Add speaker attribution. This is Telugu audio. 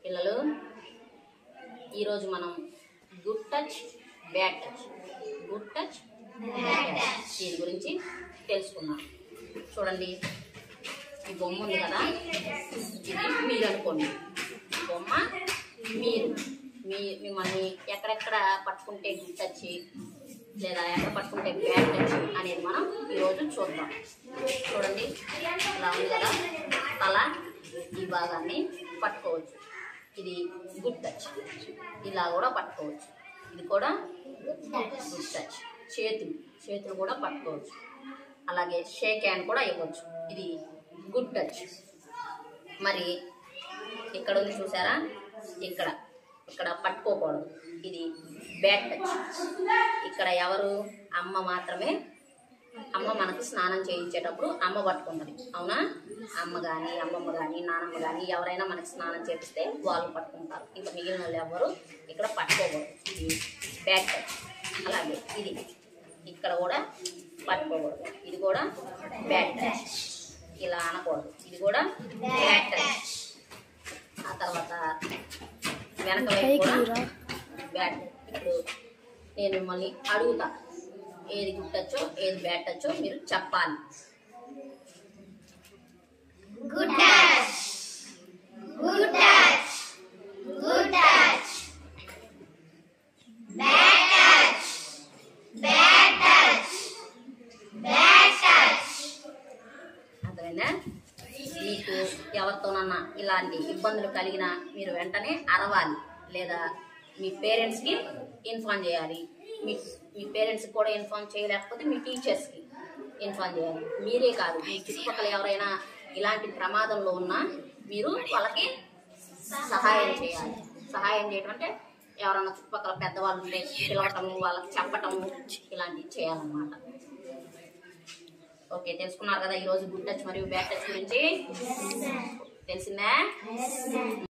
Speaker 1: పిల్లలు ఈరోజు మనం good touch bad touch good touch bad touch దీని గురించి తెలుసుకుందాం చూడండి ఈ బొమ్మ ఉంది కదా ఇది మీరు అనుకోండి బొమ్మ మీరు మీ మిమ్మల్ని ఎక్కడెక్కడ పట్టుకుంటే గుడ్ టచ్ లేదా ఎక్కడ పట్టుకుంటే బ్యాడ్ టచ్ అనేది మనం ఈరోజు చూద్దాం చూడండి ఇలా ఉంది కదా తల ఈ భాగాన్ని పట్టుకోవచ్చు ఇది గుడ్ టచ్ ఇలా కూడా పట్టుకోవచ్చు ఇది కూడా గుడ్ టచ్ చేతులు చేతులు కూడా పట్టుకోవచ్చు అలాగే షేక్ హ్యాండ్ కూడా ఇవ్వచ్చు ఇది గుడ్ టచ్ మరి ఇక్కడ ఉంది చూసారా ఇక్కడ ఇక్కడ పట్టుకోకూడదు ఇది బ్యాడ్ టచ్ ఇక్కడ ఎవరు అమ్మ మాత్రమే అమ్మ మనకు స్నానం చేయించేటప్పుడు అమ్మ పట్టుకుంటుంది అవునా అమ్మ కానీ అమ్మమ్మ కానీ నానమ్మ కానీ ఎవరైనా మనకి స్నానం చేపిస్తే వాళ్ళు పట్టుకుంటారు ఇంకా మిగిలిన వాళ్ళు ఎవరు ఇక్కడ పట్టుకోకూడదు ఇది బ్యాడ్ టచ్ అలాగే ఇది ఇక్కడ కూడా పట్టుకోకూడదు ఇది కూడా బ్యాడ్ టచ్ ఇలా అనకూడదు ఇది కూడా బ్యాడ్ టచ్ ఆ తర్వాత వెనక వైపు కూడా బ్యాడ్ ఇప్పుడు నేను మిమ్మల్ని అడుగుతా ఏది గుడ్ టచ్చో ఏది బ్యాడ్ టచ్చో మీరు చెప్పాలి
Speaker 2: Good touch. Good touch. Good touch. Bad touch. Bad touch. Bad touch.
Speaker 1: అర్థమైందా మీకు ఎవరితోనన్నా ఇలాంటి ఇబ్బందులు కలిగినా మీరు వెంటనే అరవాలి లేదా మీ పేరెంట్స్కి ఇన్ఫార్మ్ చేయాలి మీ మీ పేరెంట్స్కి కూడా ఇన్ఫార్మ్ చేయలేకపోతే మీ టీచర్స్కి ఇన్ఫార్మ్ చేయాలి మీరే కాదు మీ చుట్టుపక్కల ఎవరైనా ఇలాంటి ప్రమాదంలో ఉన్నా మీరు వాళ్ళకి సహాయం చేయాలి సహాయం చేయడం అంటే ఎవరైనా చుట్టుపక్కల పెద్దవాళ్ళు ఉంటే పిలవటము వాళ్ళకి చెప్పటము ఇలాంటివి చేయాలన్నమాట ఓకే తెలుసుకున్నారు కదా ఈరోజు గుడ్ టచ్ మరియు బ్యాడ్ టచ్ గురించి తెలిసిందా